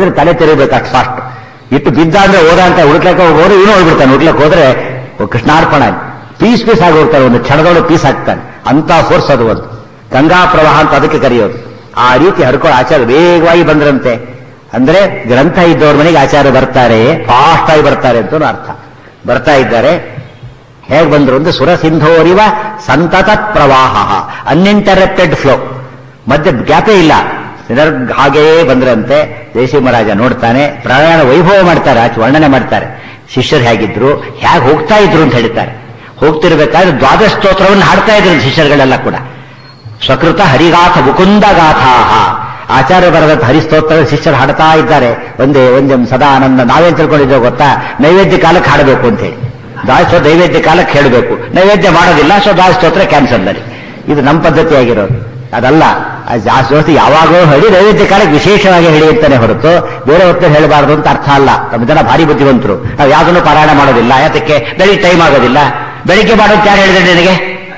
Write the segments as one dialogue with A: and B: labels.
A: ಇದ್ರ ತಲೆ ತೆರಿಬೇಕು ಅಷ್ಟು ಫಾಸ್ಟ್ ಇಟ್ಟು ಬಿದ್ದ ಅಂದ್ರೆ ಓದ ಅಂತ ಹುಡುಕ್ಲಕ್ಕೆ ಹೋಗೋರು ಇವನು ಹೋಗ್ಬಿಡ್ತಾನೆ ಹುಡುಕ್ಲಕ್ಕೆ ಹೋದ್ರೆ ಓ ಕೃಷ್ಣಾರ್ಪಣ ಪೀಸ್ ಪೀಸ್ ಆಗಿ ಹೋಗ್ತಾರೆ ಒಂದು ಕ್ಷಣದೊಳಗೆ ಪೀಸ್ ಹಾಕ್ತಾನೆ ಅಂತ ಫೋರ್ಸ್ ಅದು ಒಂದು ಗಂಗಾ ಪ್ರವಾಹ ಅಂತ ಅದಕ್ಕೆ ಕರೆಯೋದು ಆ ರೀತಿ ಹರ್ಕೊಂಡು ಆಚಾರ ವೇಗವಾಗಿ ಬಂದ್ರಂತೆ ಅಂದ್ರೆ ಗ್ರಂಥ ಇದ್ದವ್ರ ಮನೆಗೆ ಆಚಾರ ಬರ್ತಾರೆ ಫಾಸ್ಟ್ ಆಗಿ ಬರ್ತಾರೆ ಅಂತ ಅರ್ಥ ಬರ್ತಾ ಇದ್ದಾರೆ ಹೇಗೆ ಬಂದ್ರು ಅಂದ್ರೆ ಸುರಸಿಂಧೋರಿವ ಸಂತತ ಪ್ರವಾಹ ಅನ್ಇಂಟರಪ್ಟೆಡ್ ಫ್ಲೋ ಮಧ್ಯೆ ಗ್ಯಾಪೇ ಇಲ್ಲ ನಿರರ್ಘ ಹಾಗೆಯೇ ಬಂದ್ರಂತೆ ದೇಶಿಮರಾಜ ನೋಡ್ತಾನೆ ಪ್ರಯಾಣ ವೈಭವ ಮಾಡ್ತಾರೆ ಆಚೆ ವರ್ಣನೆ ಮಾಡ್ತಾರೆ ಶಿಷ್ಯರು ಹೇಗಿದ್ರು ಹೇಗೆ ಹೋಗ್ತಾ ಇದ್ರು ಅಂತ ಹೇಳ್ತಾರೆ ಹೋಗ್ತಿರ್ಬೇಕಾದ್ರೆ ದ್ವಾದಶ ಸ್ತೋತ್ರವನ್ನು ಹಾಡ್ತಾ ಇದ್ರು ಶಿಷ್ಯರುಗಳೆಲ್ಲ ಕೂಡ ಸ್ವಕೃತ ಹರಿಗಾಥ ಮುಕುಂದ ಗಾಥಾಹ ಆಚಾರ್ಯ ಬರೆದಂತ ಹರಿಸ್ತೋತ್ರ ಶಿಷ್ಯರು ಹಾಡ್ತಾ ಇದ್ದಾರೆ ಒಂದೇ ಒಂದೇ ಸದಾ ಆನಂದ ನಾವೇನ್ ತಿಳ್ಕೊಂಡಿದ್ದೇವೆ ಗೊತ್ತಾ ನೈವೇದ್ಯ ಕಾಲಕ್ಕೆ ಹಾಡಬೇಕು ಅಂತ ಹೇಳಿ ದಾಸೋ ನೈವೇದ್ಯ ಕಾಲಕ್ಕೆ ಹೇಳಬೇಕು ನೈವೇದ್ಯ ಮಾಡೋದಿಲ್ಲ ಸೊ ದಾಸ ಸ್ತೋತ್ರ ಕ್ಯಾನ್ಸಲ್ ಅಲ್ಲಿ ಇದು ನಮ್ಮ ಪದ್ಧತಿ ಆಗಿರೋದು ಅದಲ್ಲ ಜಾಸ್ತಿ ಯಾವಾಗಲೂ ಹೇಳಿ ನೈವೇದ್ಯ ಕಾಲಕ್ಕೆ ವಿಶೇಷವಾಗಿ ಹೇಳಿ ಅಂತಾನೆ ಹೊರತು ಬೇರೆ ಹೊತ್ತು ಹೇಳಬಾರದು ಅಂತ ಅರ್ಥ ಅಲ್ಲ ನಮ್ಮ ಜನ ಭಾರಿ ಬುದ್ಧಿವಂತರು ನಾವು ಯಾವುದನ್ನು ಪಾರಾಯಣ ಮಾಡೋದಿಲ್ಲ ಯಾತಕ್ಕೆ ಬೆಳಿಗ್ಗೆ ಟೈಮ್ ಆಗೋದಿಲ್ಲ ಬೆಳಿಗ್ಗೆ ಮಾಡೋದು ಯಾರು ಹೇಳಿದ್ರೆ ನಿನಗೆ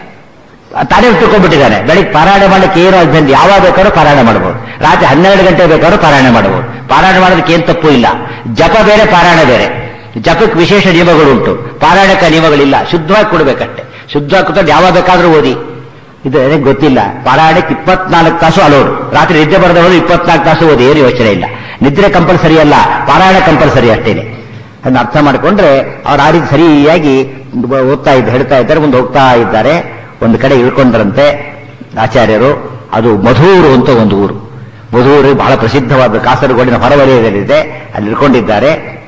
A: ತಾನೇ ತಿಳ್ಕೊಂಡ್ಬಿಟ್ಟಿದ್ದಾನೆ ಬೆಳಿಗ್ಗೆ ಪಾರಾಯಣ ಮಾಡಲಿಕ್ಕೆ ಏನು ಬಂದು ಯಾವಾಗ ಬೇಕಾದ್ರೂ ಪಾರಾಯಣ ಮಾಡಬಹುದು ರಾತ್ರಿ ಹನ್ನೆರಡು ಗಂಟೆ ಬೇಕಾದ್ರೂ ಪಾರಾಯಣ ಮಾಡಬಹುದು ಪಾರಾಯಣ ಮಾಡೋದಕ್ಕೆ ಏನು ತಪ್ಪು ಇಲ್ಲ ಜಪ ಬೇರೆ ಪಾರಾಯಣ ಬೇರೆ ಜಪಕ್ಕೆ ವಿಶೇಷ ನಿಯಮಗಳುಂಟು ಪಾರಾಯಣಕ್ಕೆ ನಿಯಮಗಳಿಲ್ಲ ಶುದ್ಧವಾಗಿ ಕೊಡಬೇಕಷ್ಟೆ ಶುದ್ಧವಾಗಿ ಕೂತ್ಕೊಂಡು ಯಾವಾಗ ಬೇಕಾದ್ರೂ ಓದಿ ಇದು ನನಗೆ ಗೊತ್ತಿಲ್ಲ ಪಾರಾಯಣಕ್ಕೆ ಇಪ್ಪತ್ನಾಲ್ಕು ತಾಸು ಅಲೋಡು ರಾತ್ರಿ ನಿದ್ದೆ ಬರೆದವರು ಇಪ್ಪತ್ನಾಲ್ಕು ತಾಸು ಓದಿ ಏನು ಯೋಚನೆ ಇಲ್ಲ ನಿದ್ರೆ ಕಂಪಲ್ಸರಿ ಅಲ್ಲ ಪಾರಾಯಣ ಕಂಪಲ್ಸರಿ ಅಷ್ಟೇನೆ ಅದನ್ನ ಅರ್ಥ ಮಾಡಿಕೊಂಡ್ರೆ ಅವ್ರು ಆ ರೀತಿ ಸರಿಯಾಗಿ ಓದ್ತಾ ಇದ್ದ ಹೇಳ್ತಾ ಇದ್ದಾರೆ ಮುಂದೆ ಹೋಗ್ತಾ ಇದ್ದಾರೆ ಒಂದು ಕಡೆ ಇಳ್ಕೊಂಡ್ರಂತೆ ಆಚಾರ್ಯರು ಅದು ಮಧೂರು ಅಂತ ಒಂದು ಊರು ಮಧೂರು ಬಹಳ ಪ್ರಸಿದ್ಧವಾದ ಕಾಸರಗೋಡಿನ ಹೊರವಲಯದಲ್ಲಿದೆ ಅಲ್ಲಿ ಇಳ್ಕೊಂಡಿದ್ದಾರೆ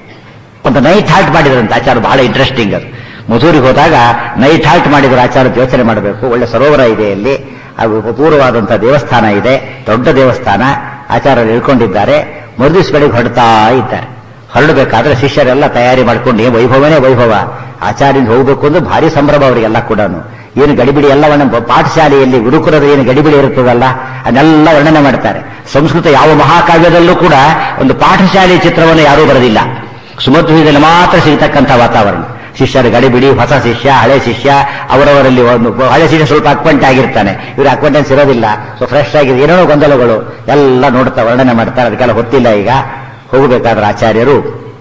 A: ಒಂದು ನೈಟ್ ಹಾಲ್ಟ್ ಮಾಡಿದ್ರಂತೆ ಆಚಾರ ಬಹಳ ಇಂಟ್ರೆಸ್ಟಿಂಗ್ ಅದು ಮಧೂರಿಗೆ ಹೋದಾಗ ನೈಟ್ ಹಾಲ್ಟ್ ಮಾಡಿದ್ರೆ ಆಚಾರ ಯೋಚನೆ ಮಾಡಬೇಕು ಒಳ್ಳೆ ಸರೋವರ ಇದೆ ಅಲ್ಲಿ ಹಾಗೂ ಅಪೂರ್ವವಾದಂತಹ ದೇವಸ್ಥಾನ ಇದೆ ದೊಡ್ಡ ದೇವಸ್ಥಾನ ಆಚಾರ್ಯರು ಇಳ್ಕೊಂಡಿದ್ದಾರೆ ಮರುದಿವ್ಸ ಬೆಳಿಗ್ಗೆ ಹೊರಡ್ತಾ ಇದ್ದಾರೆ ಹೊರಡಬೇಕಾದ್ರೆ ಶಿಷ್ಯರೆಲ್ಲ ತಯಾರಿ ಮಾಡ್ಕೊಂಡು ಏ ವೈಭವನೇ ವೈಭವ ಆಚಾರ್ಯಿಂದ ಹೋಗ್ಬೇಕು ಅಂದ್ರೆ ಭಾರಿ ಸಂಭ್ರಮ ಅವರಿಗೆಲ್ಲ ಕೂಡ ಏನು ಗಡಿಬಿಡಿ ಎಲ್ಲವನ್ನ ಪಾಠಶಾಲೆಯಲ್ಲಿ ಗುರುಕುಲದ ಏನು ಗಡಿಬಿಡಿ ಇರುತ್ತದಲ್ಲ ಅದನ್ನೆಲ್ಲ ವರ್ಣನೆ ಮಾಡ್ತಾರೆ ಸಂಸ್ಕೃತ ಯಾವ ಮಹಾಕಾವ್ಯದಲ್ಲೂ ಕೂಡ ಒಂದು ಪಾಠಶಾಲೆ ಚಿತ್ರವನ್ನು ಯಾರೂ ಬರೆದಿಲ್ಲ ಸುಮಧ್ವದಲ್ಲಿ ಮಾತ್ರ ಸಿಗತಕ್ಕಂಥ ವಾತಾವರಣ ಶಿಷ್ಯರ ಗಡಿಬಿಡಿ ಹೊಸ ಶಿಷ್ಯ ಹಳೆ ಶಿಷ್ಯ ಅವರವರಲ್ಲಿ ಒಂದು ಹಳೆ ಶಿಷ್ಯ ಸ್ವಲ್ಪ ಅಕ್ವೆಂಟ್ ಆಗಿರ್ತಾನೆ ಇವರು ಅಕ್ವೆಂಟೆನ್ಸ್ ಇರೋದಿಲ್ಲ ಸೊ ಫ್ರೆಶ್ ಆಗಿದೆ ಏನೇನೋ ಗೊಂದಲಗಳು ಎಲ್ಲ ನೋಡ್ತಾ ವರ್ಣನೆ ಮಾಡ್ತಾರೆ ಅದಕ್ಕೆಲ್ಲ ಹೊತ್ತಿಲ್ಲ ಈಗ ಹೋಗಬೇಕಾದ್ರೆ ಆಚಾರ್ಯರು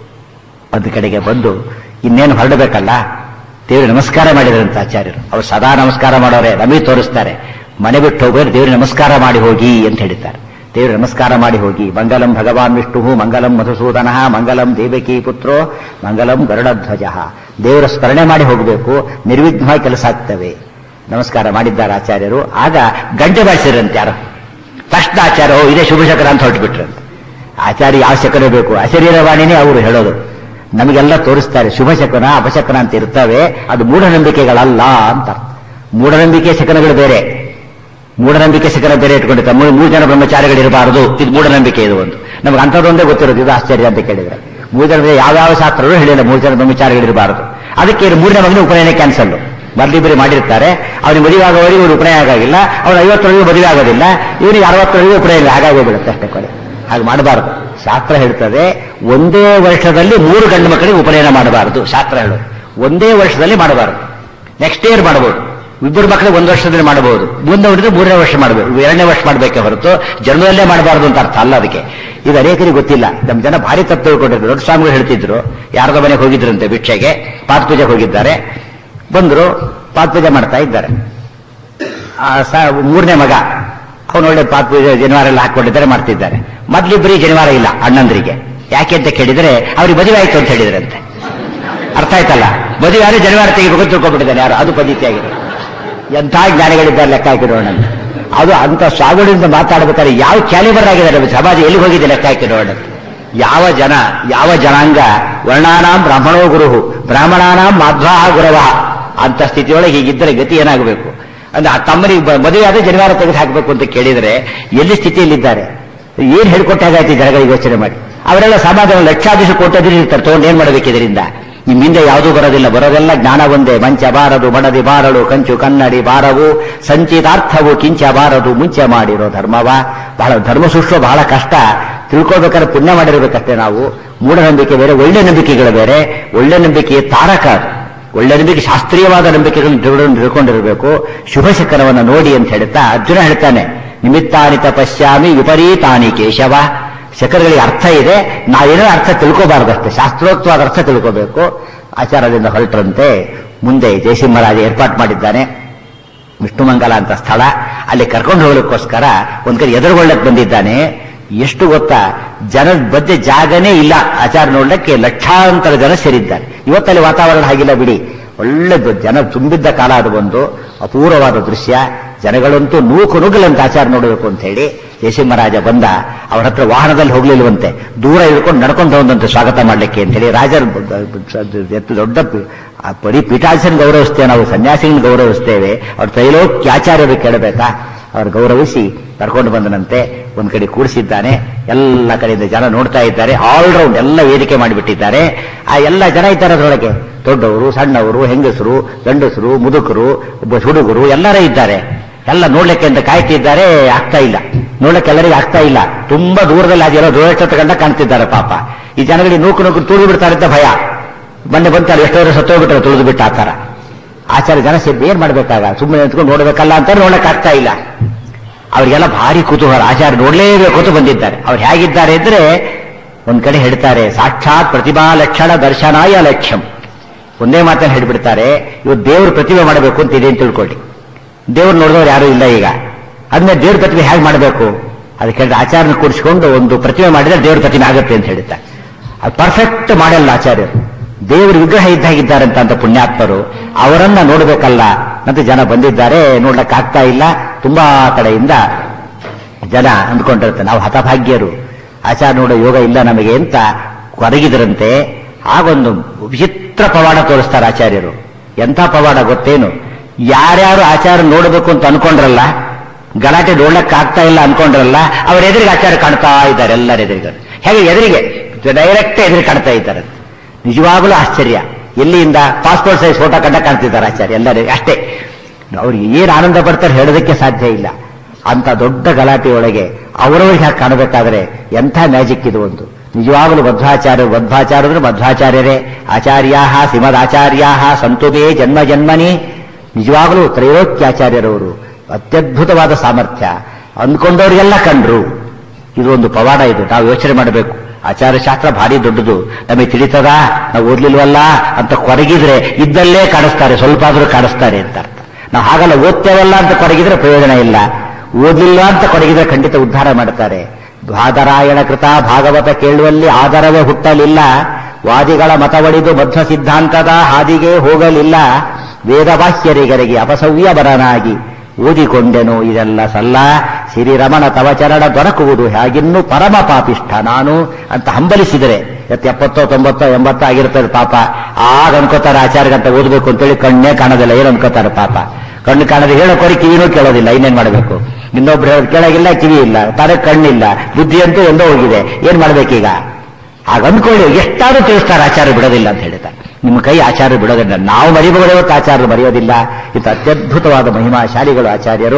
A: ಒಂದು ಕಡೆಗೆ ಬಂದು ಇನ್ನೇನು ಹೊರಡಬೇಕಲ್ಲ ದೇವ್ರಿಗೆ ನಮಸ್ಕಾರ ಮಾಡಿದ್ರಂತ ಆಚಾರ್ಯರು ಅವ್ರು ಸದಾ ನಮಸ್ಕಾರ ಮಾಡೋರೆ ನಮಗೆ ತೋರಿಸ್ತಾರೆ ಮನೆ ಬಿಟ್ಟು ಹೋಗೋರು ದೇವ್ರಿಗೆ ನಮಸ್ಕಾರ ಮಾಡಿ ಹೋಗಿ ಅಂತ ಹೇಳಿದ್ದಾರೆ ದೇವ್ರಿಗೆ ನಮಸ್ಕಾರ ಮಾಡಿ ಹೋಗಿ ಮಂಗಲಂ ಭಗವಾನ್ ವಿಷ್ಣು ಮಂಗಲಂ ಮಧುಸೂದನ ಮಂಗಲಂ ದೇವಕಿ ಪುತ್ರೋ ಮಂಗಲಂ ಗರುಡಧ್ವಜ ದೇವರ ಸ್ಮರಣೆ ಮಾಡಿ ಹೋಗಬೇಕು ನಿರ್ವಿಘ್ನವಾಗಿ ಕೆಲಸ ಆಗ್ತವೆ ನಮಸ್ಕಾರ ಮಾಡಿದ್ದಾರೆ ಆಚಾರ್ಯರು ಆಗ ಗಂಟೆ ಬಾರಿಸಿರಂತೆ ಯಾರು ತಕ್ಷಣ ಆಚಾರ್ಯ ಓ ಇದೇ ಶುಭಶಕರ ಅಂತ ಹೊರಟುಬಿಟ್ರಂತೆ ಆಚಾರ್ಯ ಯಾವ ಶಕನ ಬೇಕು ಅಶರೀರವಾಣಿನೇ ಅವರು ಹೇಳೋದು ನಮಗೆಲ್ಲ ತೋರಿಸ್ತಾರೆ ಶುಭ ಶಕನ ಅಪಶಕನ ಅಂತ ಇರ್ತವೆ ಅದು ಮೂಢನಂಬಿಕೆಗಳಲ್ಲ ಅಂತ ಮೂಢನಂಬಿಕೆ ಶಕನಗಳು ಬೇರೆ ಮೂಢನಂಬಿಕೆ ಶಕನ ಬೇರೆ ಇಟ್ಕೊಂಡಿರ್ತಾರೆ ಮೂರು ಮೂರು ಜನ ಬ್ರಹ್ಮಚಾರಿಗಳಿರಬಾರದು ಇದು ಮೂಢನಂಬಿಕೆ ಇದು ಒಂದು ನಮ್ಗೆ ಅಂಥದ್ದೊಂದೇ ಗೊತ್ತಿರೋದು ಇದು ಆಶ್ಚರ್ಯ ಅಂತ ಕೇಳಿದ್ರೆ ಮೂರು ಜನ ಯಾವ್ಯಾವ ಶಾಸ್ತ್ರಗಳು ಹೇಳಿಲ್ಲ ಮೂರು ಜನ ಬ್ರಹ್ಮಚಾರಿಗಳಿರಬಾರದು ಅದಕ್ಕೆ ಇವ್ರು ಮೂರನೇ ಮಗನ ಉಪನಯನ ಕ್ಯಾನ್ಸಲ್ ಮೊದಲಿಬ್ಬರು ಮಾಡಿರ್ತಾರೆ ಅವ್ರಿಗೆ ಮದುವೆ ಆಗೋವರೆಗೆ ಇವ್ರು ಉಪನಯನ ಆಗಾಗಿಲ್ಲ ಅವ್ರು ಐವತ್ತರವರೆಗೂ ಮದುವೆ ಆಗೋದಿಲ್ಲ ಇವನಿಗೆ ಅರವತ್ತರವರೆಗೂ ಉಪನಯನ ಹಾಗಾಗಿ ಹೋಗ್ಬಿಡುತ್ತೆ ಅಷ್ಟೇ ಕೊನೆ ಹಾಗೆ ಮಾಡಬಾರದು ಶಾಸ್ತ್ರ ಹೇಳ್ತದೆ ಒಂದೇ ವರ್ಷದಲ್ಲಿ ಮೂರು ಗಂಡು ಮಕ್ಕಳಿಗೆ ಉಪನಯನ ಮಾಡಬಾರದು ಶಾಸ್ತ್ರ ಹೇಳೋದು ಒಂದೇ ವರ್ಷದಲ್ಲಿ ಮಾಡಬಾರದು ನೆಕ್ಸ್ಟ್ ಇಯರ್ ಮಾಡಬಹುದು ಇಬ್ಬರು ಮಕ್ಕಳಿಗೆ ಒಂದು ವರ್ಷದಲ್ಲಿ ಮಾಡಬಹುದು ಮುಂದೆ ಹೊಡೆದ್ರೆ ಮೂರನೇ ವರ್ಷ ಮಾಡಬೇಕು ಎರಡನೇ ವರ್ಷ ಮಾಡಬೇಕೆ ಹೊರತು ಜನ್ಮದಲ್ಲೇ ಮಾಡಬಾರದು ಅಂತ ಅರ್ಥ ಅಲ್ಲ ಅದಕ್ಕೆ ಇದು ಅನೇಕರಿಗೆ ಗೊತ್ತಿಲ್ಲ ನಮ್ಮ ಜನ ಭಾರಿ ತಪ್ಪು ತಿಳ್ಕೊಂಡಿದ್ರು ದೊಡ್ಡ ಸ್ವಾಮಿಗಳು ಹೇಳ್ತಿದ್ರು ಯಾರದ ಮನೆಗೆ ಹೋಗಿದ್ರಂತೆ ಭಿಕ್ಷೆಗೆ ಪಾತ್ ಪೂಜೆಗೆ ಹೋಗಿದ್ದಾರೆ ಬಂದ್ರು ಪಾತ್ ಪೂಜೆ ಮಾಡ್ತಾ ಇದ್ದಾರೆ ಆ ಸ- ಮೂರನೇ ಮಗ ಅವನು ಒಳ್ಳೆ ಪಾತ್ ಪೂಜೆ ಜನಿವಾರ ಎಲ್ಲ ಹಾಕೊಂಡಿದ್ದಾರೆ ಮಾಡ್ತಿದ್ದಾರೆ ಮೊದ್ಲಿಬ್ಬರಿಗೆ ಜನಿವಾರ ಇಲ್ಲ ಅಣ್ಣಂದ್ರಿಗೆ ಯಾಕೆ ಅಂತ ಕೇಳಿದ್ರೆ ಅವ್ರಿಗೆ ಮದುವೆ ಆಯ್ತು ಅಂತ ಹೇಳಿದ್ರಂತೆ ಅರ್ಥ ಆಯ್ತಲ್ಲ ಮದುವೆ ಯಾರು ಜನಿವಾರ ತೆಗಿಬೇಕು ಅಂತ ತಿಳ್ಕೊಂಡ್ಬಿಟ್ಟಿದ್ದಾನೆ ಯಾರು ಅದು ಪದ್ಧತಿ ಆಗಿದೆ ಎಂಥ ಜ್ಞಾನಿಗಳಿದ್ದಾರೆ ಲೆಕ್ಕ ಹಾಕಿರೋಣ ಅದು ಅಂತ ಸ್ವಾಮಿಗಳಿಂದ ಮಾತಾಡ್ಬೇಕಾದ್ರೆ ಯಾವ ಕ್ಯಾಲಿಬರ್ ಆಗಿದ್ದಾರೆ ನಮ್ಮ ಸಮಾಜ ಎಲ್ಲಿ ಹೋಗಿದೆ ಲೆಕ್ಕ ಹಾಕಿರೋಣ ಯಾವ ಜನ ಯಾವ ಜನಾಂಗ ವರ್ಣಾನಾಂ ಬ್ರಾಹ್ಮಣೋ ಗುರು ಬ್ರಾಹ್ಮಣಾನಾಂ ಮಾಧ್ವಾ ಗುರವ ಅಂತ ಸ್ಥಿತಿಯೊಳಗೆ ಹೀಗಿದ್ದರೆ ಗತಿ ಏನಾಗಬೇಕು ಅಂದ್ರೆ ಆ ತಮ್ಮನಿಗೆ ಬ- ಮದುವೆ ಆದ್ರೆ ಜನಿವಾರ ತೆಗೆದು ಹಾಕಬೇಕು ಅಂತ ಕೇಳಿದ್ರೆ ಎಲ್ಲಿ ಸ್ಥಿತಿಯಲ್ಲಿದ್ದಾರೆ ಏನ್ ಹೇಳ್ಕೊಟ್ಟಾಗಾಯ್ತು ಈ ಜನಗಳಿಗೆ ಯೋಚನೆ ಮಾಡಿ ಅವರೆಲ್ಲ ಸಮಾಜ ಲಕ್ಷಾಧೀಶ ಕೋಟ್ಯಾಧೀಶ ಇರ್ತಾರೆ ತಗೊಂಡು ಏನ್ ಮಾಡಬೇಕು ಇದರಿಂದ ನಿಮ್ ಹಿಂದೆ ಯಾವುದೂ ಬರೋದಿಲ್ಲ ಬರೋದೆಲ್ಲ ಜ್ಞಾನ ಒಂದೇ ಮಂಚ ಬಾರದು ಮಡದಿ ಬಾರಳು ಕಂಚು ಕನ್ನಡಿ ಬಾರವು ಸಂಚಿತಾರ್ಥವು ಕಿಂಚ ಬಾರದು ಮುಂಚೆ ಮಾಡಿರೋ ಧರ್ಮವ ಬಹಳ ಧರ್ಮ ಸೃಷ್ಟ ಬಹಳ ಕಷ್ಟ ತಿಳ್ಕೊಳ್ಬೇಕಾದ್ರೆ ಪುಣ್ಯ ಮಾಡಿರ್ಬೇಕಷ್ಟೇ ನಾವು ಮೂಢನಂಬಿಕೆ ಬೇರೆ ಒಳ್ಳೆ ನಂಬಿಕೆಗಳು ಬೇರೆ ಒಳ್ಳೆ ನಂಬಿಕೆ ತಾರಕ ಅದು ಒಳ್ಳೆ ನಂಬಿಕೆ ಶಾಸ್ತ್ರೀಯವಾದ ನಂಬಿಕೆಗಳನ್ನು ತಿಳ್ಕೊಂಡು ತಿಳ್ಕೊಂಡಿರಬೇಕು ಶುಭ ಶಕನವನ್ನು ನೋಡಿ ಅಂತ ಹೇಳ್ತಾ ಅರ್ಜುನ ಹೇಳ್ತಾನೆ ನಿಮಿತ್ತಾನಿ ತಪಸ್ಯಾಮಿ ವಿಪರೀತಾನಿ ಕೇಶವ ಶಕರಗಳಿಗೆ ಅರ್ಥ ಇದೆ ನಾವೇನೋ ಅರ್ಥ ತಿಳ್ಕೋಬಾರ್ದಷ್ಟೇ ಶಾಸ್ತ್ರೋಕ್ತವಾದ ಅರ್ಥ ತಿಳ್ಕೋಬೇಕು ಆಚಾರದಿಂದ ಹೊರಟರಂತೆ ಮುಂದೆ ಜಯಸಿಂಹರಾಜ ಏರ್ಪಾಟ್ ಮಾಡಿದ್ದಾನೆ ವಿಷ್ಣುಮಂಗಲ ಅಂತ ಸ್ಥಳ ಅಲ್ಲಿ ಕರ್ಕೊಂಡು ಹೋಗ್ಲಿಕ್ಕೋಸ್ಕರ ಒಂದ್ ಕಡೆ ಎದುರುಗೊಳ್ಳಕ್ ಬಂದಿದ್ದಾನೆ ಎಷ್ಟು ಗೊತ್ತಾ ಜನದ ಮಧ್ಯೆ ಜಾಗನೇ ಇಲ್ಲ ಆಚಾರ ನೋಡ್ಲಿಕ್ಕೆ ಲಕ್ಷಾಂತರ ಜನ ಸೇರಿದ್ದಾರೆ ಇವತ್ತಲ್ಲಿ ವಾತಾವರಣ ಹಾಗಿಲ್ಲ ಬಿಡಿ ಒಳ್ಳೆದು ಜನ ತುಂಬಿದ್ದ ಕಾಲ ಅದು ಒಂದು ಅಪೂರ್ವವಾದ ದೃಶ್ಯ ಜನಗಳಂತೂ ನೂಕು ನುಗ್ಗಲಂತ ಆಚಾರ ನೋಡಬೇಕು ಅಂತ ಹೇಳಿ ಜಯಸಿಂಹರಾಜ ಬಂದ ಅವರ ಹತ್ರ ವಾಹನದಲ್ಲಿ ಹೋಗ್ಲಿಲ್ವಂತೆ ದೂರ ಇಳ್ಕೊಂಡು ನಡ್ಕೊಂಡು ಹೋದಂತೆ ಸ್ವಾಗತ ಮಾಡ್ಲಿಕ್ಕೆ ಅಂತ ಹೇಳಿ ರಾಜರು ಎತ್ತು ದೊಡ್ಡ ಪಿ- ಆ ಬರೀ ಪೀಠಾಸನ ಗೌರವಿಸ್ತೇವೆ ನಾವು ಸನ್ಯಾಸಿಗಳನ್ನ ಗೌರವಿಸ್ತೇವೆ ಅವ್ರ ತ್ರೈಲೋಕ್ಯ ಆಚಾರ್ಯರು ಕೇಳಬೇಕಾ ಅವ್ರು ಗೌರವಿಸಿ ಕರ್ಕೊಂಡು ಬಂದನಂತೆ ಒಂದ್ ಕಡೆ ಕೂಡಿಸಿದ್ದಾನೆ ಎಲ್ಲ ಕಡೆಯಿಂದ ಜನ ನೋಡ್ತಾ ಇದ್ದಾರೆ ಆಲ್ ರೌಂಡ್ ಎಲ್ಲ ವೇದಿಕೆ ಮಾಡಿಬಿಟ್ಟಿದ್ದಾರೆ ಆ ಎಲ್ಲ ಜನ ಇದ್ದಾರೆ ಅದರೊಳಗೆ ದೊಡ್ಡವರು ಸಣ್ಣವರು ಹೆಂಗಸರು ಗಂಡಸರು ಮುದುಕರು ಒಬ್ಬ ಹುಡುಗರು ಎಲ್ಲರೂ ಇದ್ದಾರೆ ಎಲ್ಲ ನೋಡ್ಲಿಕ್ಕೆ ಅಂತ ಕಾಯ್ತಿದ್ದಾರೆ ಆಗ್ತಾ ಇಲ್ಲ ನೋಡ್ಲಿಕ್ಕೆ ಎಲ್ಲರಿಗೂ ಆಗ್ತಾ ಇಲ್ಲ ತುಂಬಾ ದೂರದಲ್ಲಿ ಆಗಿರೋ ದೂರಷ್ಟ ಕಂಡ ಕಾಣ್ತಿದ್ದಾರೆ ಪಾಪ ಈ ಜನಗಳಿಗೆ ನೂಕು ನೂಕು ತುಳಿದು ಬಿಡ್ತಾರೆ ಅಂತ ಭಯ ಮೊನ್ನೆ ಬಂತಾರೆ ಎಷ್ಟೋ ಸತ್ತೋಗ್ಬಿಟ್ರೆ ತುಳಿದು ಬಿಟ್ಟು ಆ ಥರ ಆಚಾರ್ಯ ಜನ ಸೇರಿ ಏನ್ ಮಾಡ್ಬೇಕಾಗ ಸುಮ್ಮನೆ ನಿಂತ್ಕೊಂಡು ನೋಡ್ಬೇಕಲ್ಲ ಅಂತ ನೋಡಕ್ ಆಗ್ತಾ ಇಲ್ಲ ಅವರಿಗೆಲ್ಲ ಭಾರಿ ಕುತೂಹಲ ಆಚಾರ್ಯ ನೋಡ್ಲೇಬೇಕು ಅಂತ ಬಂದಿದ್ದಾರೆ ಅವ್ರು ಹೇಗಿದ್ದಾರೆ ಅಂದ್ರೆ ಒಂದ್ ಕಡೆ ಹೇಳ್ತಾರೆ ಸಾಕ್ಷಾತ್ ಪ್ರತಿಭಾ ಲಕ್ಷಣ ದರ್ಶನಾಯ ಲಕ್ಷ್ಯಂ ಒಂದೇ ಮಾತನ್ನು ಹೇಳ್ಬಿಡ್ತಾರೆ ಇವತ್ತು ದೇವ್ರ ಪ್ರತಿಭೆ ಮಾಡಬೇಕು ಅಂತ ಇದೆ ಅಂತ ತಿಳ್ಕೊಳ್ಳಿ ದೇವ್ರು ನೋಡಿದವ್ರು ಯಾರು ಇಲ್ಲ ಈಗ ಅದ್ಮೇಲೆ ದೇವ್ರ ಪ್ರತಿಭೆ ಹೇಗೆ ಮಾಡಬೇಕು ಅದಕ್ಕೆ ಹೇಳಿದ್ರೆ ಆಚಾರ್ಯನ ಕೂರಿಸಿಕೊಂಡು ಒಂದು ಪ್ರತಿಮೆ ಮಾಡಿದ್ರೆ ದೇವ್ರ ಪ್ರತಿಮೆ ಆಗುತ್ತೆ ಅಂತ ಹೇಳ್ತಾರೆ ಅದು ಪರ್ಫೆಕ್ಟ್ ಮಾಡಲ್ಲ ಆಚಾರ್ಯರು ದೇವ್ರ ವಿಗ್ರಹ ಇದ್ದಾಗಿದ್ದಾರಂತ ಅಂತ ಪುಣ್ಯಾತ್ಮರು ಅವರನ್ನ ನೋಡಬೇಕಲ್ಲ ಅಂತ ಜನ ಬಂದಿದ್ದಾರೆ ನೋಡ್ಲಿಕ್ಕೆ ಆಗ್ತಾ ಇಲ್ಲ ತುಂಬಾ ಕಡೆಯಿಂದ ಜನ ಅಂದ್ಕೊಂಡಿರ್ತಾರೆ ನಾವು ಹತಭಾಗ್ಯರು ಆಚಾರ ನೋಡೋ ಯೋಗ ಇಲ್ಲ ನಮಗೆ ಅಂತ ಕೊರಗಿದ್ರಂತೆ ಆಗೊಂದು ವಿಚಿತ್ರ ಪವಾಡ ತೋರಿಸ್ತಾರೆ ಆಚಾರ್ಯರು ಎಂಥ ಪವಾಡ ಗೊತ್ತೇನು ಯಾರ್ಯಾರು ಆಚಾರ ನೋಡಬೇಕು ಅಂತ ಅನ್ಕೊಂಡ್ರಲ್ಲ ಗಲಾಟೆ ನೋಡ್ಲಕ್ ಆಗ್ತಾ ಇಲ್ಲ ಅನ್ಕೊಂಡ್ರಲ್ಲ ಅವ್ರ ಎದುರಿಗೆ ಆಚಾರ ಕಾಣ್ತಾ ಇದ್ದಾರೆ ಎಲ್ಲರ ಎದುರಿಗೆ ಹೇಗೆ ಎದುರಿಗೆ ಡೈರೆಕ್ಟ್ ಎದುರು ಕಾಣ್ತಾ ಇದ್ದಾರೆ ನಿಜವಾಗಲೂ ಆಶ್ಚರ್ಯ ಎಲ್ಲಿಂದ ಪಾಸ್ಪೋರ್ಟ್ ಸೈಜ್ ಫೋಟೋ ಕಂಡ ಕಾಣ್ತಿದ್ದಾರೆ ಆಚಾರ್ಯ ಎಲ್ಲರಿಗೆ ಅಷ್ಟೇ ಅವ್ರಿಗೆ ಏನು ಆನಂದ ಪಡ್ತಾರೆ ಹೇಳೋದಕ್ಕೆ ಸಾಧ್ಯ ಇಲ್ಲ ಅಂತ ದೊಡ್ಡ ಗಲಾಟೆಯೊಳಗೆ ಅವರವರಿಗೆ ಹಾಗೆ ಕಾಣಬೇಕಾದ್ರೆ ಎಂಥ ಮ್ಯಾಜಿಕ್ ಇದು ಒಂದು ನಿಜವಾಗಲೂ ಮಧ್ವಾಚಾರ್ಯ ಮಧ್ವಾಚಾರ್ಯ ಅಂದ್ರೆ ಮಧ್ವಾಚಾರ್ಯರೇ ಆಚಾರ್ಯಾ ಶ್ರೀಮದಾಚಾರ್ಯಾ ಸಂತುದೇ ಜನ್ಮ ಜನ್ಮನಿ ನಿಜವಾಗಲೂ ತ್ರೈಲೋಕ್ಯಾಚಾರ್ಯರವರು ಅತ್ಯದ್ಭುತವಾದ ಸಾಮರ್ಥ್ಯ ಅಂದ್ಕೊಂಡವರಿಗೆಲ್ಲ ಕಂಡ್ರು ಇದು ಒಂದು ಪವಾಡ ಇದು ನಾವು ಯೋಚನೆ ಮಾಡಬೇಕು ಆಚಾರ್ಯ ಶಾಸ್ತ್ರ ಭಾರಿ ದೊಡ್ಡದು ನಮಗೆ ತಿಳಿತದ ನಾವು ಓದ್ಲಿಲ್ವಲ್ಲ ಅಂತ ಕೊರಗಿದ್ರೆ ಇದ್ದಲ್ಲೇ ಕಾಣಿಸ್ತಾರೆ ಸ್ವಲ್ಪ ಆದ್ರೂ ಕಾಣಿಸ್ತಾರೆ ಅಂತ ಅರ್ಥ ನಾವು ಹಾಗಲ್ಲ ಓದ್ತೇವಲ್ಲ ಅಂತ ಕೊರಗಿದ್ರೆ ಪ್ರಯೋಜನ ಇಲ್ಲ ಓದಿಲ್ಲ ಅಂತ ಕೊರಗಿದ್ರೆ ಖಂಡಿತ ಉದ್ಧಾರ ಮಾಡ್ತಾರೆ ದ್ವಾದರಾಯಣ ಕೃತ ಭಾಗವತ ಕೇಳುವಲ್ಲಿ ಆದರವೇ ಹುಟ್ಟಲಿಲ್ಲ ವಾದಿಗಳ ಮತವಡಿದು ಮಧ್ವ ಸಿದ್ಧಾಂತದ ಹಾದಿಗೆ ಹೋಗಲಿಲ್ಲ ವೇದವಾಹ್ಯರಿಗರಿಗೆ ಅಪಸವ್ಯ ಬರನಾಗಿ ಓದಿಕೊಂಡೆನು ಇದೆಲ್ಲ ಸಲ್ಲ ಶ್ರೀರಮಣ ತವ ಚರಣ ದೊರಕುವುದು ಹೇಗಿನ್ನೂ ಪರಮ ಪಾಪಿಷ್ಠ ನಾನು ಅಂತ ಹಂಬಲಿಸಿದರೆ ಇವತ್ತು ಎಪ್ಪತ್ತೋ ತೊಂಬತ್ತೋ ಎಂಬತ್ತೋ ಆಗಿರ್ತದೆ ಪಾಪ ಆಗ ಅನ್ಕೋತಾರೆ ಆಚಾರ್ಯಗಂತ ಓದಬೇಕು ಅಂತೇಳಿ ಕಣ್ಣೇ ಕಾಣೋದಿಲ್ಲ ಏನು ಅನ್ಕೋತಾರೆ ಪಾಪ ಕಣ್ಣು ಕಾಣದೆ ಹೇಳೋಕೋರಿ ಕಿವಿನೂ ಕೇಳೋದಿಲ್ಲ ಇನ್ನೇನ್ ಮಾಡಬೇಕು ಇನ್ನೊಬ್ರು ಹೇಳೋದು ಕೇಳಾಗಿಲ್ಲ ಕಿವಿ ಇಲ್ಲ ತಾನೇ ಕಣ್ಣಿಲ್ಲ ಬುದ್ಧಿ ಅಂತೂ ಎಂದೋ ಹೋಗಿದೆ ಏನ್ ಮಾಡ್ಬೇಕೀಗ ಆಗ ಅಂದ್ಕೊಳ್ಳಿ ಎಷ್ಟಾದ್ರೂ ತಿಳಿಸ್ತಾರೆ ಆಚಾರ್ಯ ಬಿಡೋದಿಲ್ಲ ಅಂತ ಹೇಳ್ತಾರೆ ನಿಮ್ಮ ಕೈ ಆಚಾರ್ಯ ಬಿಡೋದಿಲ್ಲ ನಾವು ಮರಿಬಹುದು ಹೊತ್ತು ಆಚಾರ್ಯರು ಮರೆಯೋದಿಲ್ಲ ಇಂಥ ಅತ್ಯದ್ಭುತವಾದ ಮಹಿಮಾಶಾಲಿಗಳು ಆಚಾರ್ಯರು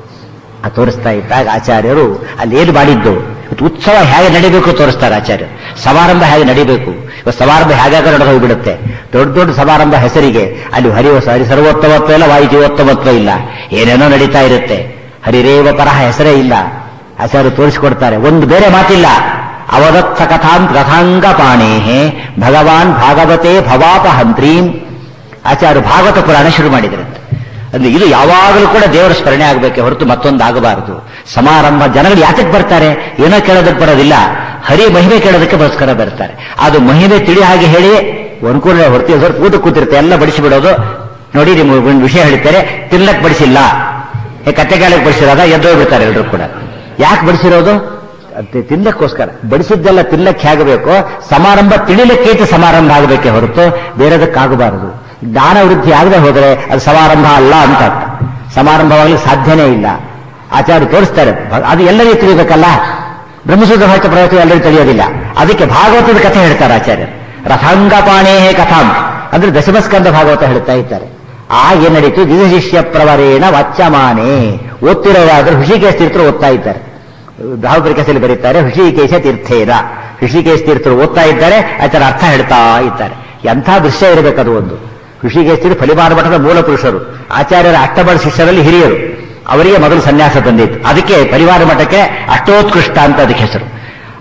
A: ಆ ತೋರಿಸ್ತಾ ಇದ್ದಾಗ ಆಚಾರ್ಯರು ಅಲ್ಲಿ ಏನು ಮಾಡಿದ್ದು ಇವತ್ತು ಉತ್ಸವ ಹೇಗೆ ನಡಿಬೇಕು ತೋರಿಸ್ತಾರೆ ಆಚಾರ್ಯರು ಸಮಾರಂಭ ಹೇಗೆ ನಡಿಬೇಕು ಇವತ್ತು ಸಮಾರಂಭ ಹೇಗಾಗ ನಡೆದು ಹೋಗ್ಬಿಡುತ್ತೆ ದೊಡ್ಡ ದೊಡ್ಡ ಸಮಾರಂಭ ಹೆಸರಿಗೆ ಅಲ್ಲಿ ಹರಿವ ಹರಿ ಸರ್ವೋತ್ತಮತ್ವ ಇಲ್ಲ ವಾಯುಜೀವೋತ್ತಮತ್ವ ಇಲ್ಲ ಏನೇನೋ ನಡೀತಾ ಇರುತ್ತೆ ಹರಿರೇವ ಪರಹ ಹೆಸರೇ ಇಲ್ಲ ಆಚಾರ್ಯರು ತೋರಿಸಿಕೊಡ್ತಾರೆ ಒಂದು ಬೇರೆ ಮಾತಿಲ್ಲ ಅವದತ್ತ ಕಥಾಂ ಕಥಾಂಗ ಪಾಣೇಹೇ ಭಗವಾನ್ ಭಾಗವತೆ ಭವಾಪಹಂತ್ರೀಂ ಆಚಾರ್ಯ ಭಾಗವತ ಪುರಾಣ ಶುರು ಮಾಡಿದ್ರಂತೆ ಅಂದ್ರೆ ಇದು ಯಾವಾಗಲೂ ಕೂಡ ದೇವರ ಸ್ಮರಣೆ ಆಗಬೇಕೆ ಹೊರತು ಮತ್ತೊಂದು ಆಗಬಾರದು ಸಮಾರಂಭ ಜನಗಳು ಯಾತಕ್ಕೆ ಬರ್ತಾರೆ ಏನೋ ಕೇಳೋದಕ್ಕೆ ಬರೋದಿಲ್ಲ ಹರಿ ಮಹಿಮೆ ಕೇಳೋದಕ್ಕೆ ಗೋಸ್ಕರ ಬರ್ತಾರೆ ಅದು ಮಹಿಮೆ ತಿಳಿ ಹಾಗೆ ಹೇಳಿ ಅನುಕೂಲ ಹೊರತು ಹೊರತು ಊಟ ಕೂತಿರುತ್ತೆ ಎಲ್ಲ ಬಡಿಸಿಬಿಡೋದು ನೋಡಿ ನಿಮ್ಗೆ ಒಂದು ವಿಷಯ ಹೇಳ್ತಾರೆ ತಿನ್ಲಕ್ ಬಡಿಸಿಲ್ಲ ಕತ್ತೆಗಾಲಕ್ಕೆ ಬಡಿಸಿರೋದ ಎದ್ದೋಗ್ಬಿಡ್ತಾರೆ ಎಲ್ಲರೂ ಕೂಡ ಯಾಕೆ ಬಡಿಸಿರೋದು ಅದ್ ತಿನ್ನಕ್ಕೋಸ್ಕರ ಬಡಿಸಿದ್ದೆಲ್ಲ ತಿನ್ನಕ್ಕೆ ಹೇಗಬೇಕು ಸಮಾರಂಭ ತಿಳಿಲಿಕ್ಕೆ ಇದು ಸಮಾರಂಭ ಆಗಬೇಕೆ ಹೊರತು ಬೇರೆದಕ್ಕಾಗಬಾರದು ಜ್ಞಾನ ವೃದ್ಧಿ ಆಗದೆ ಹೋದರೆ ಅದು ಸಮಾರಂಭ ಅಲ್ಲ ಅಂತ ಅರ್ಥ ಸಮಾರಂಭವಾಗಲಿ ಸಾಧ್ಯನೇ ಇಲ್ಲ ಆಚಾರ್ಯ ತೋರಿಸ್ತಾರೆ ಭ- ಅದು ಎಲ್ಲರಿಗೂ ತಿಳಿಬೇಕಲ್ಲ ಬ್ರಹ್ಮಸೂತ್ರ ಭಾಷೆ ಪ್ರವಚನ ಎಲ್ಲರಿಗೂ ತಿಳಿಯೋದಿಲ್ಲ ಅದಕ್ಕೆ ಭಾಗವತದ ಕಥೆ ಹೇಳ್ತಾರೆ ಆಚಾರ್ಯರು ರಥಾಂಗಪಾಣೇ ಕಥಾಂ ಅಂದ್ರೆ ದಶಮಸ್ಕಂದ ಭಾಗವತ ಹೇಳ್ತಾ ಇದ್ದಾರೆ ಆಗ ಏನ್ ನಡೀತು ಶಿಷ್ಯ ಪ್ರವರೇಣ ವಾಚ್ಯಮಾನೇ ಓದ್ತಿರೋದಾದ್ರೆ ಹೃಷಿಕೇಶ ತೀರ್ಥರು ಓದ್ತಾ ಇದ್ದಾರೆ ಭಾವಪ್ರಕಾಶದಲ್ಲಿ ಬರೀತಾರೆ ಹೃಷಿಕೇಶ ತೀರ್ಥೇನ ಹೃಷಿಕೇಶ ತೀರ್ಥರು ಓದ್ತಾ ಇದ್ದಾರೆ ಅದರ ಅರ್ಥ ಹೇಳ್ತಾ ಇದ್ದಾರೆ ಎಂಥ ದೃಶ್ಯ ಇರಬೇಕದು ಒಂದು ಹೃಷಿಕೇಶ ತೀರ್ಥ ಫಲಿಮಾನ ಮಠದ ಮೂಲ ಪುರುಷರು ಆಚಾರ್ಯರ ಅಷ್ಟಬಳ ಶಿಷ್ಯರಲ್ಲಿ ಹಿರಿಯರು ಅವರಿಗೆ ಮೊದಲು ಸನ್ಯಾಸ ಬಂದಿತ್ತು ಅದಕ್ಕೆ ಪರಿವಾರ ಮಠಕ್ಕೆ ಅಷ್ಟೋತ್ಕೃಷ್ಟ ಅಂತ ಅದಕ್ಕೆ ಹೆಸರು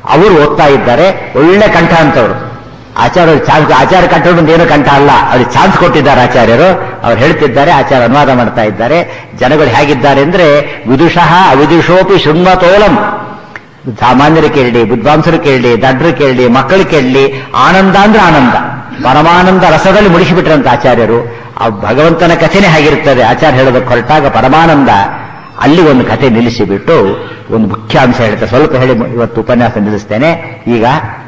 A: ಅವರು ಓದ್ತಾ ಇದ್ದಾರೆ ಒಳ್ಳೆ ಕಂಠ ಅಂತವ್ರು ಆಚಾರ್ಯರು ಚಾನ್ಸ್ ಆಚಾರ್ಯ ಕಂಠ ಏನು ಕಂಠ ಅಲ್ಲ ಅವ್ರಿಗೆ ಚಾನ್ಸ್ ಕೊಟ್ಟಿದ್ದಾರೆ ಆಚಾರ್ಯರು ಅವ್ರು ಹೇಳ್ತಿದ್ದಾರೆ ಆಚಾರ್ಯ ಅನುವಾದ ಮಾಡ್ತಾ ಇದ್ದಾರೆ ಜನಗಳು ಹೇಗಿದ್ದಾರೆ ಅಂದ್ರೆ ವಿದುಷಃ ಅವಿದುಷೋಪಿ ಶೃಣ್ವತೋಲಂ ಸಾಮಾನ್ಯರು ಕೇಳಿ ವಿದ್ವಾಂಸರು ಕೇಳಿ ದಡ್ರು ಕೇಳಿ ಮಕ್ಕಳು ಕೇಳಿ ಆನಂದ ಅಂದ್ರೆ ಆನಂದ ಪರಮಾನಂದ ರಸದಲ್ಲಿ ಮುಡಿಸಿಬಿಟ್ರಂತ ಆಚಾರ್ಯರು ಆ ಭಗವಂತನ ಕಥೆನೇ ಹಾಗಿರ್ತದೆ ಆಚಾರ್ಯ ಹೇಳೋದಕ್ಕೆ ಹೊರಟಾಗ ಪರಮಾನಂದ ಅಲ್ಲಿ ಒಂದು ಕಥೆ ನಿಲ್ಲಿಸಿಬಿಟ್ಟು ಒಂದು ಮುಖ್ಯ ಅಂಶ ಹೇಳ್ತಾರೆ ಸ್ವಲ್ಪ ಹೇಳಿ ಇವತ್ತು ಉಪನ್ಯಾಸ ನಿಲ್ಲಿಸ್ತೇನೆ ಈಗ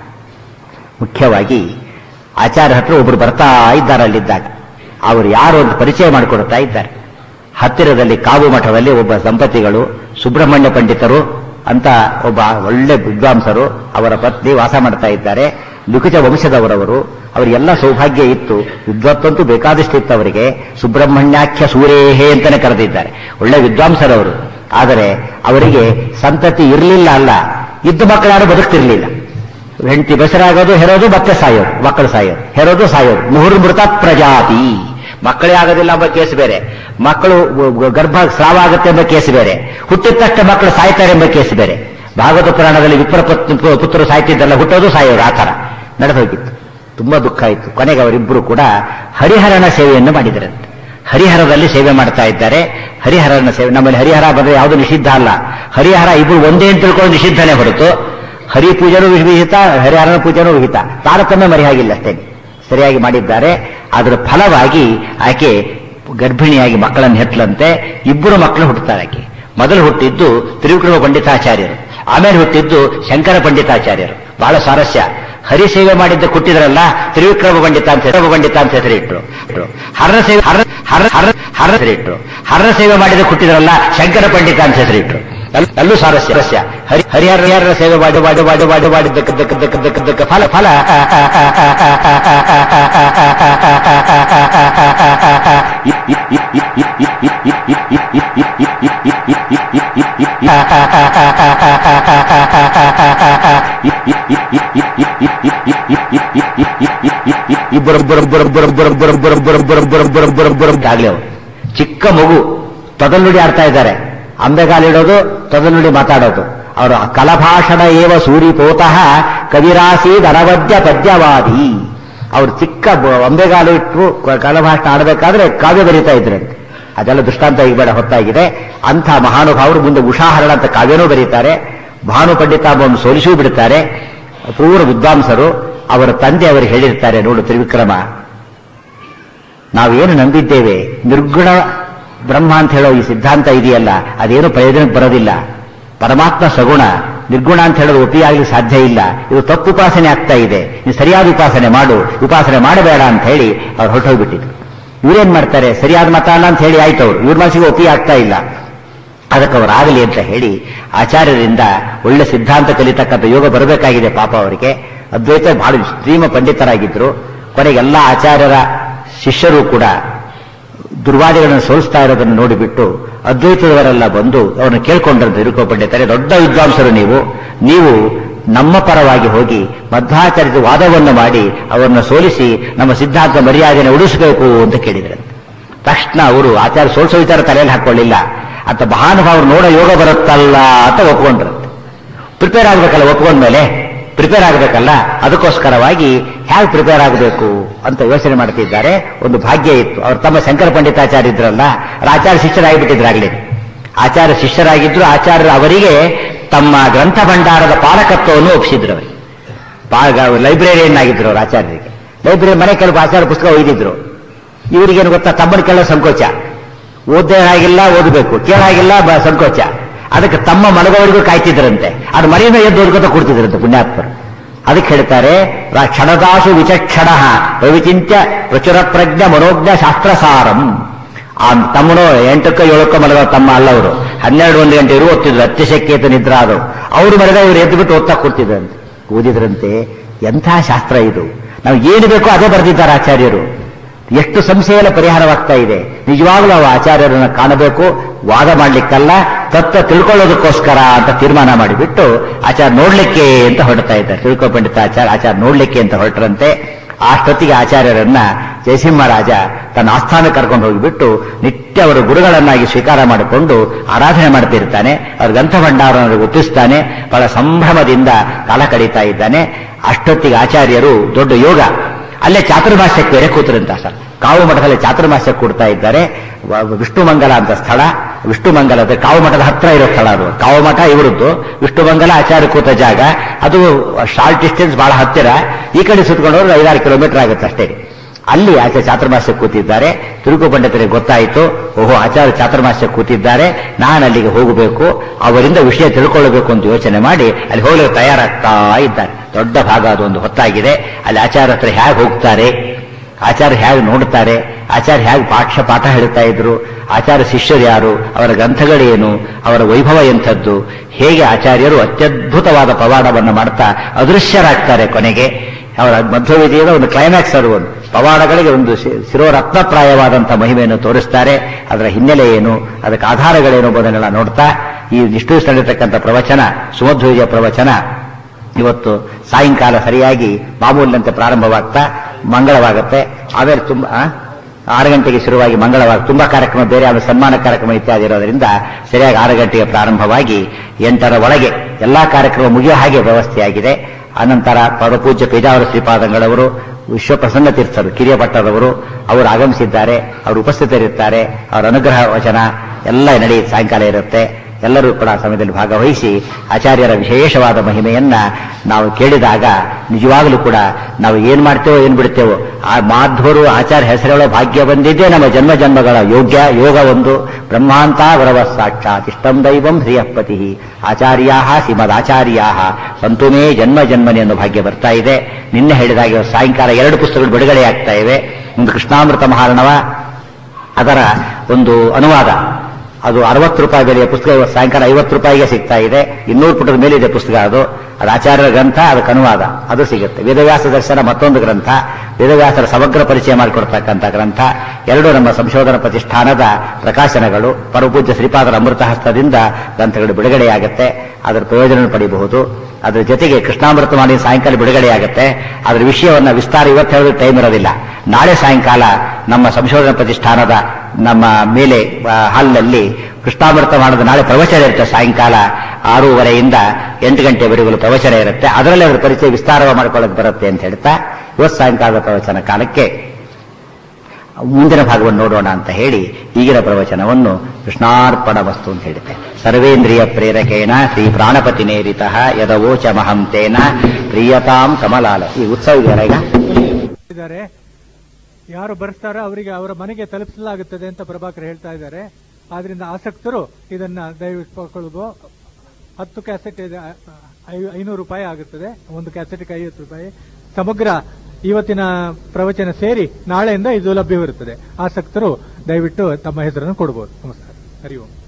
A: ಮುಖ್ಯವಾಗಿ ಆಚಾರ್ಯ ಹತ್ರ ಒಬ್ರು ಬರ್ತಾ ಇದ್ದಾರೆ ಅಲ್ಲಿದ್ದಾಗ ಅವರು ಯಾರು ಅಂತ ಪರಿಚಯ ಮಾಡಿಕೊಡ್ತಾ ಇದ್ದಾರೆ ಹತ್ತಿರದಲ್ಲಿ ಕಾವು ಮಠದಲ್ಲಿ ಒಬ್ಬ ದಂಪತಿಗಳು ಸುಬ್ರಹ್ಮಣ್ಯ ಪಂಡಿತರು ಅಂತ ಒಬ್ಬ ಒಳ್ಳೆ ವಿದ್ವಾಂಸರು ಅವರ ಪತ್ನಿ ವಾಸ ಮಾಡ್ತಾ ಇದ್ದಾರೆ ಲುಕಿತ ವಂಶದವರವರು ಅವರಿಗೆಲ್ಲ ಸೌಭಾಗ್ಯ ಇತ್ತು ವಿದ್ವತ್ತಂತೂ ಬೇಕಾದಷ್ಟು ಇತ್ತು ಅವರಿಗೆ ಸುಬ್ರಹ್ಮಣ್ಯಾಖ್ಯ ಸೂರೇಹೇ ಅಂತಾನೆ ಕರೆದಿದ್ದಾರೆ ಒಳ್ಳೆ ವಿದ್ವಾಂಸರವರು ಆದರೆ ಅವರಿಗೆ ಸಂತತಿ ಇರಲಿಲ್ಲ ಅಲ್ಲ ಇದ್ದ ಮಕ್ಕಳು ಯಾರು ಬದುಕ್ತಿರ್ಲಿಲ್ಲ ಹೆಂಡತಿ ಬೆಸರಾಗೋದು ಹೆರೋದು ಮತ್ತೆ ಸಾಯೋದು ಮಕ್ಕಳು ಸಾಯೋದು ಹೆರೋದು ಸಾಯೋದು ಮುಹುರ್ಮೃತ ಪ್ರಜಾತಿ ಮಕ್ಕಳೇ ಆಗೋದಿಲ್ಲ ಎಂಬ ಕೇಸ್ ಬೇರೆ ಮಕ್ಕಳು ಗರ್ಭ ಸ್ರಾವ ಆಗುತ್ತೆ ಎಂಬ ಕೇಸ್ ಬೇರೆ ಹುಟ್ಟಿದ ತಕ್ಷಣ ಮಕ್ಕಳು ಸಾಯ್ತಾರೆ ಎಂಬ ಕೇಸ್ ಬೇರೆ ಭಾಗವತ ಪುರಾಣದಲ್ಲಿ ವಿಪ್ರ ಪುತ್ರರು ಸಾಯ್ತಿದ್ದಲ್ಲ ಹುಟ್ಟೋದು ಸಾಯೋದು ಆ ಥರ ನಡೆದು ಹೋಗಿತ್ತು ತುಂಬಾ ದುಃಖ ಆಯಿತು ಕೊನೆಗೆ ಅವರಿಬ್ಬರು ಕೂಡ ಹರಿಹರನ ಸೇವೆಯನ್ನು ಮಾಡಿದರಂತೆ ಹರಿಹರದಲ್ಲಿ ಸೇವೆ ಮಾಡ್ತಾ ಇದ್ದಾರೆ ಹರಿಹರನ ಸೇವೆ ನಮ್ಮಲ್ಲಿ ಹರಿಹರ ಬಂದ್ರೆ ಯಾವುದು ನಿಷಿದ್ಧ ಅಲ್ಲ ಹರಿಹರ ಇಬ್ಬರು ಒಂದೇ ಅಂತ ತಿಳ್ಕೊಂಡು ನಿಷಿದ್ಧನೇ ಹೊರತು ಹರಿ ಪೂಜೆನೂ ವಿಹಿತ ಹರಿಹರನ ಪೂಜೆನೂ ವಿಹಿತ ತಾರತಮ್ಯ ಮರೆಯಾಗಿಲ್ಲ ಅಷ್ಟೇ ಸರಿಯಾಗಿ ಮಾಡಿದ್ದಾರೆ ಅದರ ಫಲವಾಗಿ ಆಕೆ ಗರ್ಭಿಣಿಯಾಗಿ ಮಕ್ಕಳನ್ನು ಹೆತ್ತಲಂತೆ ಇಬ್ಬರು ಮಕ್ಕಳು ಹುಟ್ಟುತ್ತಾರೆ ಆಕೆ ಮೊದಲು ಹುಟ್ಟಿದ್ದು ತ್ರಿವಿಕ್ರಮ ಪಂಡಿತಾಚಾರ್ಯರು ಆಮೇಲೆ ಹುಟ್ಟಿದ್ದು ಶಂಕರ ಪಂಡಿತಾಚಾರ್ಯರು ಬಹಳ ಸ್ವಾರಸ್ಯ ಹರಿ ಸೇವೆ ಮಾಡಿದ್ದ ಕೊಟ್ಟಿದ್ರಲ್ಲ ತ್ರಿವಿಕ್ರಮ ಪಂಡಿತ ಅಂತ ಹೆಸರು ಪಂಡಿತ ಅಂತ ಹೆಸರಿಟ್ರು ಹರ ಸೇವೆ ಹರ ಹರ ಹರ ಹರ ಹೆಸರಿಟ್ರು ಹರ ಸೇವೆ ಮಾಡಿದ ಕೊಟ್ಟಿದ್ರಲ್ಲ ಶಂಕರ ಪಂಡಿತ ಅಂತ ಹೆಸರಿಟ್ರು ಅಲ್- ಅಲ್ಲೂ ಸ್ವಾರಸ್ಯ ರಸ್ಯ ಹರಿ ಹರಿಹರ ಹರಿಹರರ ಸೇವೆ ಮಾಡಿ ಮಾಡಿ ಮಾಡಿ ಮಾಡಿ ಮಾಡಿದ್ದಕ್ಕೆ ದಕ್ಕ ದಕ್ಕ ದಕ್ಕ ದಕ್ಕ ಫಲ ಫಲ ಆಗ್ಲಿ ಅವರು ಚಿಕ್ಕ ಮಗು ತೊದಲುಡಿ ಆಡ್ತಾ ಇದ್ದಾರೆ ಅಂಬೆಗಾಲಿಡೋದು ತೊದಲುಡಿ ಮಾತಾಡೋದು ಅವರು ಕಲಭಾಷಣ ಏವ ಸೂರಿಪೋತಃ ಕವಿರಾಸೀದ್ ಅನವದ್ಯ ಪದ್ಯವಾದಿ ಅವ್ರು ಚಿಕ್ಕ ಬ- ಅಂಬೆಗಾಲು ಇಟ್ಟು ಕ- ಕಲಭಾಷಣ ಆಡಬೇಕಾದ್ರೆ ಕಾವ್ಯ ಬರೀತಾ ಇದ್ರಂತೆ ಅದೆಲ್ಲ ದೃಷ್ಟಾಂತ ಈಗ ಬೇಡ ಹೊತ್ತಾಗಿದೆ ಅಂಥ ಮಹಾನುಭಾವರು ಮುಂದೆ ಉಷಾಹರಣ ಅಂತ ಕಾವ್ಯನೂ ಬರೀತಾರೆ ಭಾನು ಪಂಡಿತಾಂಬವನ್ನು ಸೋಲಿಸೂ ಬಿಡುತ್ತಾರೆ ಪೂರ್ವ ವಿದ್ವಾಂಸರು ಅವರ ತಂದೆ ಅವರಿಗೆ ಹೇಳಿರ್ತಾರೆ ನೋಡು ತ್ರಿವಿಕ್ರಮ ನಾವೇನು ನಂಬಿದ್ದೇವೆ ನಿರ್ಗುಣ ಬ್ರಹ್ಮ ಅಂತ ಹೇಳೋ ಈ ಸಿದ್ಧಾಂತ ಇದೆಯಲ್ಲ ಅದೇನು ಪ್ರಯೋಜನಕ್ಕೆ ಬರೋದಿಲ್ಲ ಪರಮಾತ್ಮ ಸಗುಣ ನಿರ್ಗುಣ ಅಂತ ಹೇಳೋದು ಒಪ್ಪಿಯಾಗಲಿ ಸಾಧ್ಯ ಇಲ್ಲ ಇದು ತಪ್ಪು ಉಪಾಸನೆ ಆಗ್ತಾ ಇದೆ ನೀವು ಸರಿಯಾದ ಉಪಾಸನೆ ಮಾಡು ಉಪಾಸನೆ ಮಾಡಬೇಡ ಅಂತ ಹೇಳಿ ಅವ್ರು ಹೊರಟೋಗ್ಬಿಟ್ಟಿದ್ರು ಇವ್ರೇನ್ ಮಾಡ್ತಾರೆ ಸರಿಯಾದ ಮತ ಅಲ್ಲ ಅಂತ ಹೇಳಿ ಆಯ್ತು ಅವ್ರು ಇವ್ರ ಮನಸ್ಸಿಗೆ ಒಪ್ಪಿ ಆಗ್ತಾ ಇಲ್ಲ ಅದಕ್ಕೆ ಅವರಾಗಲಿ ಅಂತ ಹೇಳಿ ಆಚಾರ್ಯರಿಂದ ಒಳ್ಳೆ ಸಿದ್ಧಾಂತ ಕಲಿತಕ್ಕಂಥ ಯೋಗ ಬರಬೇಕಾಗಿದೆ ಪಾಪ ಅವರಿಗೆ ಅದ್ವೈತ ಬಹಳ ಶ್ರೀಮ ಪಂಡಿತರಾಗಿದ್ರು ಕೊನೆಗೆ ಎಲ್ಲ ಆಚಾರ್ಯರ ಶಿಷ್ಯರು ಕೂಡ ದುರ್ವಾದಿಗಳನ್ನು ಸೋಲಿಸ್ತಾ ಇರೋದನ್ನು ನೋಡಿಬಿಟ್ಟು ಅದ್ವೈತದವರೆಲ್ಲ ಬಂದು ಅವರನ್ನು ಕೇಳ್ಕೊಂಡ್ರಂತೆ ಇರುಕೋ ಪಂಡಿತರೆ ದೊಡ್ಡ ವಿದ್ವಾಂಸರು ನೀವು ನೀವು ನಮ್ಮ ಪರವಾಗಿ ಹೋಗಿ ಮಧ್ವಾಚಾರ್ಯದ ವಾದವನ್ನು ಮಾಡಿ ಅವರನ್ನು ಸೋಲಿಸಿ ನಮ್ಮ ಸಿದ್ಧಾಂತ ಮರ್ಯಾದೆಯನ್ನು ಉಳಿಸಬೇಕು ಅಂತ ಕೇಳಿದ್ರಂತೆ ತಕ್ಷಣ ಅವರು ಆಚಾರ್ಯ ಸೋಲ್ಸೋ ವಿಚಾರ ತಲೆಯಲ್ಲಿ ಹಾಕೊಳ್ಳಿಲ್ಲ ಅಂತ ಮಹಾನುಭಾವರು ನೋಡೋ ಯೋಗ ಬರುತ್ತಲ್ಲ ಅಂತ ಒಪ್ಕೊಂಡ್ರಂತೆ ಪ್ರಿಪೇರ್ ಆಗ್ಬೇಕಲ್ಲ ಒಪ್ಕೊಂಡ್ಮೇಲೆ ಪ್ರಿಪೇರ್ ಆಗಬೇಕಲ್ಲ ಅದಕ್ಕೋಸ್ಕರವಾಗಿ ಹೇಗೆ ಪ್ರಿಪೇರ್ ಆಗಬೇಕು ಅಂತ ಯೋಚನೆ ಮಾಡ್ತಿದ್ದಾರೆ ಒಂದು ಭಾಗ್ಯ ಇತ್ತು ಅವ್ರು ತಮ್ಮ ಶಂಕರ ಪಂಡಿತಾಚಾರ್ಯ ಇದ್ರಲ್ಲ ಅವ್ರು ಆಚಾರ್ಯ ಶಿಷ್ಯರಾಗಿಬಿಟ್ಟಿದ್ರಾಗ್ಲಿ ಆಚಾರ್ಯ ಶಿಷ್ಯರಾಗಿದ್ರು ಆಚಾರ್ಯರು ಅವರಿಗೆ ತಮ್ಮ ಗ್ರಂಥ ಭಂಡಾರದ ಪಾಲಕತ್ವವನ್ನು ಒಪ್ಪಿಸಿದ್ರು ಅವರಿಗೆ ಲೈಬ್ರರಿಯನ್ ಆಗಿದ್ರು ಅವರು ಆಚಾರ್ಯರಿಗೆ ಲೈಬ್ರರಿ ಮನೆ ಕೆಲವು ಆಚಾರ್ಯ ಪುಸ್ತಕ ಒಯ್ದಿದ್ರು ಇವರಿಗೇನು ಗೊತ್ತಾ ತಮ್ಮನ್ನು ಕೇಳೋ ಸಂಕೋಚ ಓದ್ದೇ ಆಗಿಲ್ಲ ಓದಬೇಕು ಕೇಳಾಗಿಲ್ಲ ಬ- ಸಂಕೋಚ ಅದಕ್ಕೆ ತಮ್ಮ ಮಲಗೋವರೆಗೂ ಕಾಯ್ತಿದ್ರಂತೆ ಅದು ಮನೆಯಿಂದ ಎದ್ದು ಓದ್ಕೊತ ಕೊಡ್ತಿದ್ರಂತೆ ಪುಣ್ಯಾತ್ಮರು ಅದಕ್ಕೆ ಹೇಳ್ತಾರೆ ರಾ- ಕ್ಷಣದಾಸು ವಿಚಕ್ಷಣ ರವಿಚಿಂತ್ಯ ಪ್ರಚುರ ಪ್ರಜ್ಞ ಮನೋಜ್ಞ ಶಾಸ್ತ್ರಸಾರಂ ಆ ತಮ್ಮನು ಎಂಟಕ್ಕೋ ಏಳಕ್ಕೋ ಮಲಗೋ ತಮ್ಮ ಅಲ್ಲವರು ಹನ್ನೆರಡು ಒಂದು ಗಂಟೆ ಇರು ಓದ್ತಿದ್ರು ಅತ್ಯಶಕ್ಯತ ನಿದ್ರ ಅದು ಅವರು ಮರೆದ ಇವರು ಎದ್ದು ಬಿಟ್ಟು ಓದ್ತಾ ಕೊಡ್ತಿದ್ರಂತೆ ಓದಿದ್ರಂತೆ ಎಂಥ ಶಾಸ್ತ್ರ ಇದು ನಾವು ಏನು ಬೇಕೋ ಅದೇ ಬರೆದಿದ್ದಾರೆ ಆಚಾರ್ಯರು ಎಷ್ಟು ಸಂಶಯಲ ಪರಿಹಾರವಾಗ್ತಾ ಇದೆ ನಿಜವಾಗ್ಲೂ ನಾವು ಆಚಾರ್ಯರನ್ನ ಕಾಣಬೇಕು ವಾದ ಮಾಡ್ಲಿಕ್ಕಲ್ಲ ತತ್ವ ತಿಳ್ಕೊಳ್ಳೋದಕ್ಕೋಸ್ಕರ ಅಂತ ತೀರ್ಮಾನ ಮಾಡಿಬಿಟ್ಟು ಆಚಾರ ನೋಡ್ಲಿಕ್ಕೆ ಅಂತ ಹೊರಡ್ತಾ ಇದ್ದಾರೆ ತಿಳ್ಕೊ ಪಂಡಿತ ಆಚಾರ ಆಚಾರ ನೋಡ್ಲಿಕ್ಕೆ ಅಂತ ಹೊರಟ್ರಂತೆ ಅಷ್ಟೊತ್ತಿಗೆ ಆಚಾರ್ಯರನ್ನ ಜಯಸಿಂಹರಾಜ ತನ್ನ ಆಸ್ಥಾನ ಕರ್ಕೊಂಡು ಹೋಗಿಬಿಟ್ಟು ನಿತ್ಯ ಅವರ ಗುರುಗಳನ್ನಾಗಿ ಸ್ವೀಕಾರ ಮಾಡಿಕೊಂಡು ಆರಾಧನೆ ಮಾಡ್ತಿರ್ತಾನೆ ಅವ್ರ ಗ್ರಂಥ ಭಂಡಾರವನ್ನು ಒಪ್ಪಿಸ್ತಾನೆ ಬಹಳ ಸಂಭ್ರಮದಿಂದ ಕಾಲ ಕಳೀತಾ ಇದ್ದಾನೆ ಅಷ್ಟೊತ್ತಿಗೆ ಆಚಾರ್ಯರು ದೊಡ್ಡ ಯೋಗ ಅಲ್ಲೇ ಚಾತುರ್ಮಾಸ್ಯಕ್ಕೆ ಬೇರೆ ಕೂತರಂತ ಸರ್ ಕಾವು ಮಠದಲ್ಲಿ ಚಾತುರ್ಮಾಸ್ಯ ಕೂಡ್ತಾ ಇದ್ದಾರೆ ವ- ವಿಷ್ಣುಮಂಗಲ ಅಂತ ಸ್ಥಳ ವಿಷ್ಣುಮಂಗಲ ಅಂದ್ರೆ ಕಾವು ಮಠದ ಹತ್ರ ಇರೋ ಸ್ಥಳ ಅದು ಕಾವು ಮಠ ಇವರದ್ದು ವಿಷ್ಣುಮಂಗಲ ಆಚಾರ್ಯ ಕೂತ ಜಾಗ ಅದು ಶಾರ್ಟ್ ಡಿಸ್ಟೆನ್ಸ್ ಬಹಳ ಹತ್ತಿರ ಈ ಕಡೆ ಸುತ್ಕೊಂಡು ಹೋದ್ರೆ ಐದಾರು ಕಿಲೋಮೀಟರ್ ಆಗುತ್ತೆ ಅಷ್ಟೇ ಅಲ್ಲಿ ಆಚಾರ್ಯ ಚಾತುರ್ಮಾಸ್ಯ ಕೂತಿದ್ದಾರೆ ತಿರುಗು ಪಂಡಿತರಿಗೆ ಗೊತ್ತಾಯಿತು ಓಹೋ ಆಚಾರ್ಯ ಚಾತುರ್ಮಾಸ್ಯ ಕೂತಿದ್ದಾರೆ ನಾನು ಅಲ್ಲಿಗೆ ಹೋಗಬೇಕು ಅವರಿಂದ ವಿಷಯ ತಿಳ್ಕೊಳ್ಳಬೇಕು ಅಂತ ಯೋಚನೆ ಮಾಡಿ ಅಲ್ಲಿ ಹೋಗಲು ತಯಾರಾಗ್ತಾ ಇದ್ದಾರೆ ದೊಡ್ಡ ಭಾಗ ಅದೊಂದು ಹೊತ್ತಾಗಿದೆ ಅಲ್ಲಿ ಆಚಾರ್ಯ ಹತ್ರ ಹೇಗೆ ಹೋಗ್ತಾರೆ ಆಚಾರ್ಯ ಹೇಗೆ ನೋಡ್ತಾರೆ ಆಚಾರ್ಯ ಹೇಗೆ ಪಾಠ ಪಾಠ ಹೇಳ್ತಾ ಇದ್ರು ಆಚಾರ್ಯ ಶಿಷ್ಯರು ಯಾರು ಅವರ ಗ್ರಂಥಗಳೇನು ಅವರ ವೈಭವ ಎಂಥದ್ದು ಹೇಗೆ ಆಚಾರ್ಯರು ಅತ್ಯದ್ಭುತವಾದ ಪವಾಡವನ್ನು ಮಾಡ್ತಾ ಅದೃಶ್ಯರಾಗ್ತಾರೆ ಕೊನೆಗೆ ಅವರ ಮಧ್ವವಿಜಯದ ಒಂದು ಕ್ಲೈಮ್ಯಾಕ್ಸ್ ಅದು ಒಂದು ಪವಾಡಗಳಿಗೆ ಒಂದು ಶಿ- ಶಿರೋರತ್ನಪ್ರಾಯವಾದಂಥ ಮಹಿಮೆಯನ್ನು ತೋರಿಸ್ತಾರೆ ಅದರ ಹಿನ್ನೆಲೆ ಏನು ಅದಕ್ಕೆ ಆಧಾರಗಳೇನು ಎಂಬುದನ್ನೆಲ್ಲ ನೋಡ್ತಾ ಈ ಇಷ್ಟು ನಡೆಯತಕ್ಕಂಥ ಪ್ರವಚನ ಸುಮಧ್ವವಿಜಯ ಪ್ರವಚನ ಇವತ್ತು ಸಾಯಂಕಾಲ ಸರಿಯಾಗಿ ಮಾಮೂಲಿನಂತೆ ಪ್ರಾರಂಭವಾಗ್ತಾ ಮಂಗಳವಾಗುತ್ತೆ ಆಮೇಲೆ ತುಂಬ ಆ? ಆರು ಗಂಟೆಗೆ ಶುರುವಾಗಿ ಮಂಗಳವಾಗಿ ತುಂಬಾ ಕಾರ್ಯಕ್ರಮ ಬೇರೆ ಆಮೇಲೆ ಸನ್ಮಾನ ಕಾರ್ಯಕ್ರಮ ಇತ್ಯಾದಿ ಇರೋದರಿಂದ ಸರಿಯಾಗಿ ಆರು ಗಂಟೆಗೆ ಪ್ರಾರಂಭವಾಗಿ ಎಂಟರ ಒಳಗೆ ಎಲ್ಲಾ ಕಾರ್ಯಕ್ರಮ ಮುಗಿಯೋ ಹಾಗೆ ವ್ಯವಸ್ಥೆಯಾಗಿದೆ ಅನಂತರ ಪರಪೂಜ್ಯ ಪೇಜಾವರ ಶ್ರೀಪಾದಂಗಳವರು ವಿಶ್ವಪ್ರಸನ್ನ ತೀರ್ಥರು ಕಿರಿಯ ಭಟ್ಟರವರು ಅವರು ಆಗಮಿಸಿದ್ದಾರೆ ಅವರು ಉಪಸ್ಥಿತರಿರ್ತಾರೆ ಅವರ ಅನುಗ್ರಹ ವಚನ ಎಲ್ಲ ನಡೆಯ ಸಾಯಂಕಾಲ ಇರುತ್ತೆ ಎಲ್ಲರೂ ಕೂಡ ಆ ಸಮಯದಲ್ಲಿ ಭಾಗವಹಿಸಿ ಆಚಾರ್ಯರ ವಿಶೇಷವಾದ ಮಹಿಮೆಯನ್ನ ನಾವು ಕೇಳಿದಾಗ ನಿಜವಾಗಲೂ ಕೂಡ ನಾವು ಏನ್ ಮಾಡ್ತೇವೋ ಏನ್ ಬಿಡ್ತೇವೋ ಆ ಮಾಧ್ವರು ಆಚಾರ್ಯ ಹೆಸರುಗಳ ಭಾಗ್ಯ ಬಂದಿದ್ದೇ ನಮ್ಮ ಜನ್ಮ ಜನ್ಮಗಳ ಯೋಗ್ಯ ಯೋಗ ಒಂದು ಬ್ರಹ್ಮಾಂತ ವರವ ಸಾಕ್ಷಾತ್ ಇಷ್ಟಂ ದೈವಂ ಶ್ರೀಯಪತಿ ಆಚಾರ್ಯಾ ಶ್ರೀಮದಾಚಾರ್ಯಾ ಸಂತುಮೇ ಜನ್ಮ ಜನ್ಮನೆ ಅನ್ನೋ ಭಾಗ್ಯ ಬರ್ತಾ ಇದೆ ನಿನ್ನೆ ಹೇಳಿದಾಗ ಇವತ್ತು ಸಾಯಂಕಾಲ ಎರಡು ಪುಸ್ತಕಗಳು ಬಿಡುಗಡೆ ಆಗ್ತಾ ಇವೆ ಒಂದು ಕೃಷ್ಣಾಮೃತ ಮಹಾರ್ಣವ ಅದರ ಒಂದು ಅನುವಾದ ಅದು ಅರವತ್ತು ರೂಪಾಯಿ ಬೆಲೆಯ ಪುಸ್ತಕ ಇವತ್ತು ಸಾಯಂಕಾಲ ಐವತ್ತು ರೂಪಾಯಿಗೆ ಸಿಗ್ತಾ ಇದೆ ಇನ್ನೂರು ಪುಟದ ಮೇಲಿದೆ ಪುಸ್ತಕ ಅದು ಅದು ಆಚಾರ್ಯರ ಗ್ರಂಥ ಅದಕ್ಕೆ ಅನುವಾದ ಅದು ಸಿಗುತ್ತೆ ವೇದವ್ಯಾಸ ದರ್ಶನ ಮತ್ತೊಂದು ಗ್ರಂಥ ವೇದವ್ಯಾಸರ ಸಮಗ್ರ ಪರಿಚಯ ಮಾಡಿಕೊಡ್ತಕ್ಕಂಥ ಗ್ರಂಥ ಎರಡು ನಮ್ಮ ಸಂಶೋಧನಾ ಪ್ರತಿಷ್ಠಾನದ ಪ್ರಕಾಶನಗಳು ಪರಪೂಜ್ಯ ಶ್ರೀಪಾದರ ಅಮೃತ ಹಸ್ತದಿಂದ ಗ್ರಂಥಗಳು ಬಿಡುಗಡೆಯಾಗುತ್ತೆ ಅದರ ಪ್ರಯೋಜನ ಪಡೆಯಬಹುದು ಅದರ ಜೊತೆಗೆ ಕೃಷ್ಣಾಮೃತ ಮಾಡಿ ಸಾಯಂಕಾಲ ಬಿಡುಗಡೆಯಾಗುತ್ತೆ ಅದರ ವಿಷಯವನ್ನ ವಿಸ್ತಾರ ಇವತ್ತು ಹೇಳಿದ್ರೆ ಟೈಮ್ ಇರೋದಿಲ್ಲ ನಾಳೆ ಸಾಯಂಕಾಲ ನಮ್ಮ ಸಂಶೋಧನಾ ಪ್ರತಿಷ್ಠಾನದ ನಮ್ಮ ಮೇಲೆ ಆ, ಹಾಲ್ನಲ್ಲಿ ಕೃಷ್ಣಾಮೃತ ಮಾಡೋದು ನಾಳೆ ಪ್ರವಚನ ಇರುತ್ತೆ ಸಾಯಂಕಾಲ ಆರೂವರೆಯಿಂದ ಎಂಟು ಗಂಟೆವರೆಗೂ ಪ್ರವಚನ ಇರುತ್ತೆ ಅದರಲ್ಲಿ ಅದರ ಪರಿಚಯ ವಿಸ್ತಾರ ಮಾಡ್ಕೊಳ್ಳೋಕೆ ಬರುತ್ತೆ ಅಂತ ಹೇಳ್ತಾ ಇವತ್ತು ಸಾಯಂಕಾಲದ ಪ್ರವಚನ ಕಾಲಕ್ಕೆ ಮುಂದಿನ ಭಾಗವನ್ನು ನೋಡೋಣ ಅಂತ ಹೇಳಿ ಈಗಿನ ಪ್ರವಚನವನ್ನು ಕೃಷ್ಣಾರ್ಪಣ ವಸ್ತು ಅಂತ ಹೇಳುತ್ತೆ ಸರ್ವೇಂದ್ರಿಯ ಪ್ರೇರಕೇಣ ಶ್ರೀ ಪ್ರಾಣಪತಿ ನೇರಿತ ಯದವೋಚ ಮಹಂತೇನ ಪ್ರಿಯತಾಂ ಕಮಲಾಲ ಈ ಉತ್ಸವ ಇದೆಯಲ್ಲ ಈಗ
B: ಇದ್ದಾರೆ ಯಾರು ಬರ್ತಾರೋ ಅವರಿಗೆ ಅವರ ಮನೆಗೆ ತಲುಪಿಸಲಾಗುತ್ತದೆ ಅಂತ ಪ್ರಭಾಕರ್ ಹೇಳ್ತಾ ಇದ್ದಾರೆ ಆದ್ರಿಂದ ಆಸಕ್ತರು ಇದನ್ನ ದಯವಿಟ್ಟು ಪಡ್ಕೊಳ್ಳೋದು ಹತ್ತು ಕ್ಯಾಸೆಟ್ ಇದೆ ಐ- ಐನೂರು ರೂಪಾಯಿ ಆಗುತ್ತದೆ ಒಂದು ಕ್ಯಾಸೆಟ್ಗೆ ಐವತ್ತು ರೂಪಾಯಿ ಸಮಗ್ರ ಇವತ್ತಿನ ಪ್ರವಚನ ಸೇರಿ ನಾಳೆಯಿಂದ ಇದು ಲಭ್ಯವಿರುತ್ತದೆ ಆಸಕ್ತರು ದಯವಿಟ್ಟು ತಮ್ಮ ಹೆಸರನ್ನು ಕೊಡಬಹುದು ನಮಸ್ಕಾರ ಹರಿ ಓಂ